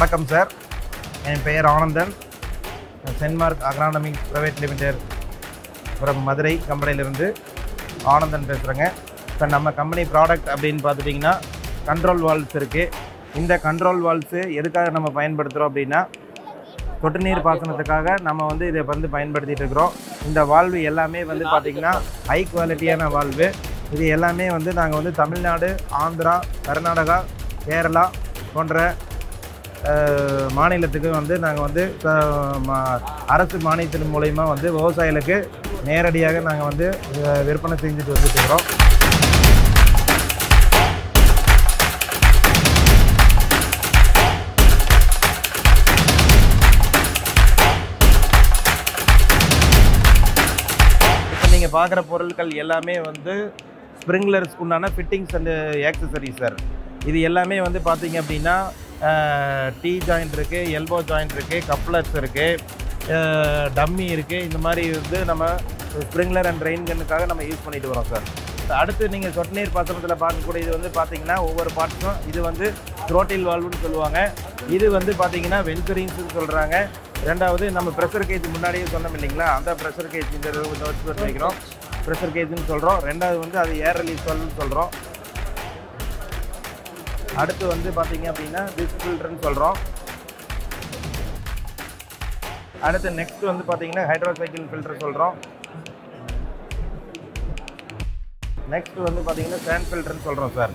வணக்கம் சார் என் பெயர் Anandan Senmark agronomic private limited from Madurai கம்பெனியிலிருந்து ஆனந்தன் பேசுகிறேங்க இப்போ நம்ம கம்பெனி ப்ராடக்ட் அப்படின்னு பார்த்துட்டிங்கன்னா கண்ட்ரோல் வால்வ்ஸ் இருக்குது இந்த கண்ட்ரோல் வால்வ்ஸு எதுக்காக நம்ம பயன்படுத்துகிறோம் அப்படின்னா சொட்டு நீர் பாசனத்துக்காக நம்ம வந்து இதை வந்து பயன்படுத்திட்டு இருக்கிறோம் இந்த வால்வு எல்லாமே வந்து பார்த்திங்கன்னா ஹை குவாலிட்டியான வால்வு இது எல்லாமே வந்து நாங்கள் வந்து தமிழ்நாடு ஆந்திரா கர்நாடகா கேரளா போன்ற அஹ், மாநிலத்துக்கு வந்து நாங்கள் வந்து அஹ், ம- அரசு மானியத்தின் மூலயமா வந்து விவசாயிகளுக்கு நேரடியாக நாங்கள் வந்து அஹ், விற்பனை செஞ்சுட்டு வந்துட்டு இருக்கிறோம் இப்போ நீங்கள் பார்க்குற பொருட்கள் எல்லாமே வந்து ஸ்ப்ரிங்லர்ஸ்க்கு உண்டான ஃபிட்டிங்ஸ் அண்ட் ஆக்சசரிஸ் சார் இது எல்லாமே வந்து பார்த்தீங்க அப்படின்னா டீ ஜாயிண்ட் இருக்குது எல்போ ஜாயிண்ட் இருக்குது கப்லர்ஸ் இருக்குது டம்மி இருக்குது இந்த மாதிரி வந்து நம்ம ஸ்ப்ரிங்லர் அண்ட் ரெயின் கன்னுக்காக நம்ம யூஸ் பண்ணிட்டு வரோம் சார் அடுத்து நீங்கள் சொட்டு நீர் பாசனத்தில் பார்க்கக்கூடிய இது வந்து பார்த்தீங்கன்னா ஒவ்வொரு பார்ட்ஸும் இது வந்து த்ரோட்டில் வால்வுன்னு சொல்லுவாங்க இது வந்து பார்த்தீங்கன்னா வென்சரிங்ஸ்னு சொல்கிறாங்க ரெண்டாவது நம்ம ப்ரெஷர் கேஜ் முன்னாடியே சொன்னோம் இல்லைங்களா அந்த ப்ரெஷர் கேஜ் இந்த வச்சு பண்ணி வைக்கிறோம் ப்ரெஷர் கேஜ்னு சொல்கிறோம் ரெண்டாவது வந்து அது ஏர் ரிலீஸ் வால்வ்னு சொல்கிறோம் அடுத்து வந்து பார்த்தீங்க அப்படின்னா டிஸ் ஃபில்டர்னு சொல்கிறோம் அடுத்து நெக்ஸ்ட் வந்து பார்த்தீங்கன்னா ஹைட்ரோசைக்கிள் ஃபில்டர் சொல்கிறோம் நெக்ஸ்ட் வந்து பார்த்தீங்கன்னா சேண்ட் ஃபில்டர்னு சொல்கிறோம் சார்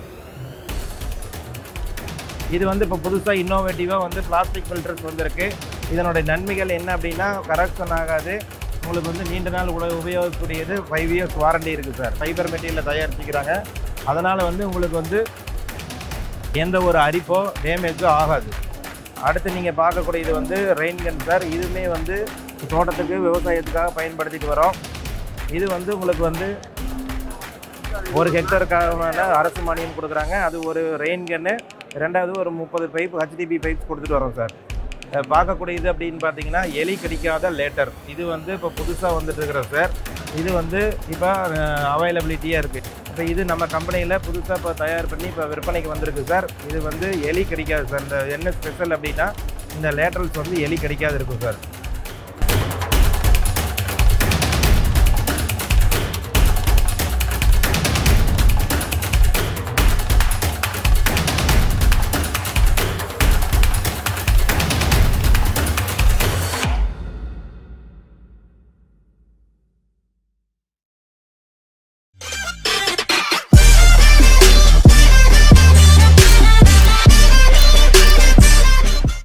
இது வந்து இப்போ புதுசாக இன்னோவேட்டிவாக வந்து பிளாஸ்டிக் ஃபில்டர்ஸ் வந்திருக்கு இதனுடைய நன்மைகள் என்ன அப்படின்னா கரெக்ஷன் ஆகாது உங்களுக்கு வந்து நீண்ட நாள் கூட உபயோகக்கூடியது ஃபைவ் இயர்ஸ் வாரண்டி இருக்குது சார் ஃபைபர் மெட்டீரியலில் தயாரிச்சுக்கிறாங்க அதனால் வந்து உங்களுக்கு வந்து எந்த ஒரு அரிப்போ டேமேஜோ ஆகாது அடுத்து நீங்கள் பார்க்கக்கூடியது வந்து ரெயின் கன் சார் இதுவுமே வந்து தோட்டத்துக்கு விவசாயத்துக்காக பயன்படுத்திட்டு வரோம் இது வந்து உங்களுக்கு வந்து ஒரு ஹெக்டருக்கான அரசு மானியம் கொடுக்குறாங்க அது ஒரு ரெயின் கன்னு ரெண்டாவது ஒரு முப்பது பைப் ஹெச்டிபி பைப்ஸ் கொடுத்துட்டு வரோம் சார் அஹ் பார்க்கக்கூடியது அப்படின்னு பார்த்தீங்கன்னா எலி கடிக்காத லேட்டர் இது வந்து இப்போ புதுசாக வந்துட்டு இருக்கிற சார் இது வந்து இப்போ அவைலபிலிட்டியாக இருக்குது இப்போ இது நம்ம கம்பெனியில் புதுசாக இப்போ தயார் பண்ணி இப்போ விற்பனைக்கு வந்திருக்கு சார் இது வந்து எலி கடிக்காது சார் இந்த என்ன ஸ்பெஷல் அப்படின்னா இந்த லேட்டரல்ஸ் வந்து எலி கடிக்காது இருக்கும் சார்